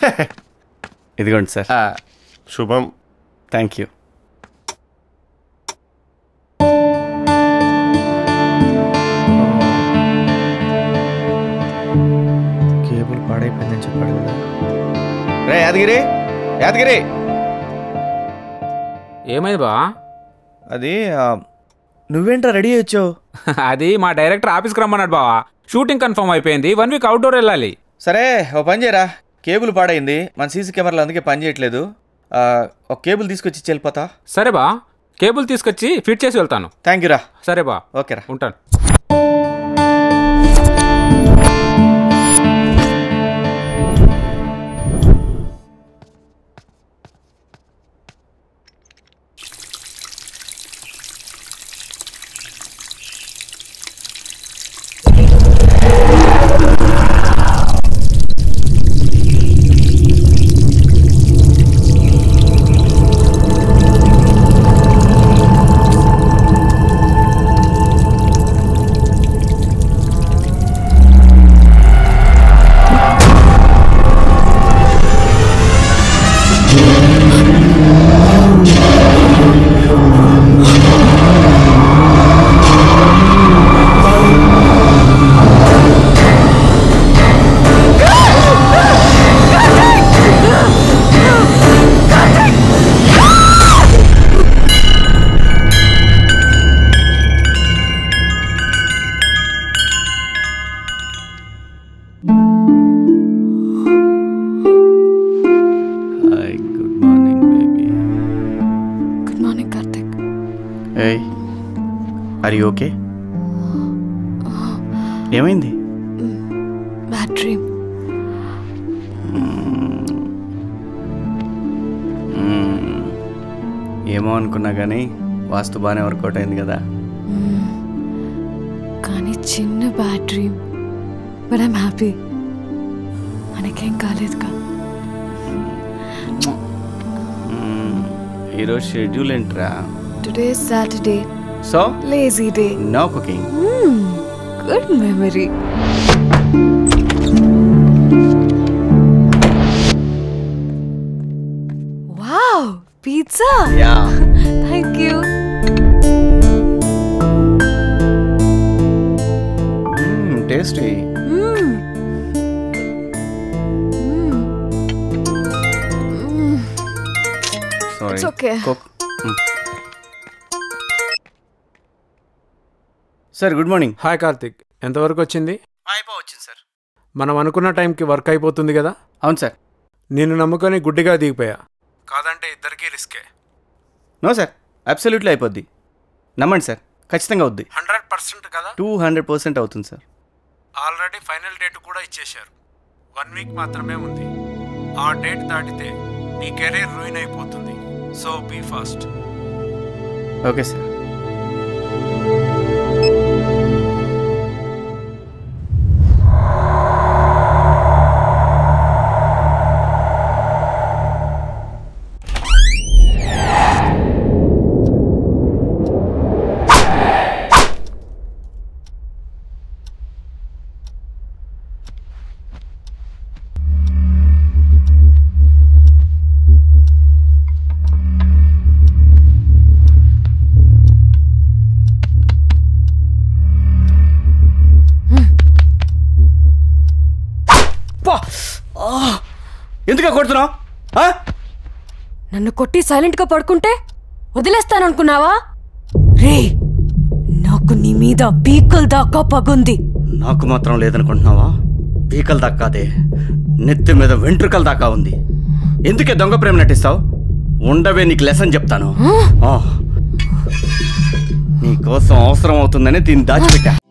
ఇదిగోండి సార్ శుభం thank you cable పాడైపోయిందని చెప్పాడు కదా రే యాదగిరి యాదగిరి ఏమైంది బా అది ఆ, నువ్వేంట్రా రెడీ వచ్చావు అది మా డైరెక్టర్ ఆఫీస్కి రమ్మన్నాడు బావా షూటింగ్ కన్ఫర్మ్ అయిపోయింది వన్ వీక్ అవుట్డోర్ వెళ్ళాలి సరే ఓ పని చేయరా కేబుల్ పాడైంది మన సీసీ కెమెరాలు అందుకే పని చేయట్లేదు ఆ, ఒక కేబుల్ తీసుకొచ్చి ఇచ్చి వెళ్ళిపోతా సరే బా కేబుల్ తీసుకొచ్చి ఫిట్ చేసి వెళ్తాను థ్యాంక్ యూ రా సరే బా ఓకేరా ఉంటాను hi good morning baby good morning Karthik ఏయ్ ఆర్ యూ ఓకే ఏమైంది బ్యాడ్ డ్రీమ్ మ్మ్. ఏమో అనుకున్నా కానీ వాస్తు బాగానే వర్కౌట్ అయింది కదా కానీ చిన్న bad dream but I'm happy మనకేం కాలేదుగా మ్మ్. ఈరోజు షెడ్యూల్ ఏంట్రా today Saturday so lazy day no cooking good memory wow pizza yeah thank you tasty sorry It's okay. Cook sir good morning hi Karthik ఎంతవరకు వచ్చింది అయిపోవచ్చింది సార్ మనం అనుకున్న టైంకి వర్క్ అయిపోతుంది కదా అవును సార్ నేను నమ్ముకొని గుడ్డిగా దిగిపోయా కాదంటే ఇద్దరికీ రిస్కే నో సార్ అబ్సల్యూట్లీ అయిపోద్ది నమ్మండి సార్ ఖచ్చితంగా అవుద్ది హండ్రెడ్ పర్సెంట్ కదా టూ హండ్రెడ్ పర్సెంట్ అవుతుంది సార్ ఆల్రెడీ ఫైనల్ డేట్ కూడా ఇచ్చేశారు వన్ వీక్ మాత్రమే ఉంది ఆ డేట్ దాటితే నీ కెరీర్ రూయిన్ అయిపోతుంది so be fast okay sir ఎందుకు కొడుతున్నావు నన్ను కొట్టి సైలెంట్గా పడుకుంటే వదిలేస్తాననుకున్నావా రే నాకు నీ మీద పీకల్ దాకా పగుంది నాకు మాత్రం లేదనుకుంటున్నావా పీకల దాకాదే నెత్తి మీద వెంట్రుకల దాకా ఉంది ఎందుకే దొంగ ప్రేమ నటిస్తావు ఉండవే నీకు లెసన్ చెప్తాను ఆ. నీ కోసం అవసరం అవుతుందని దీన్ని దాచిపెట్టా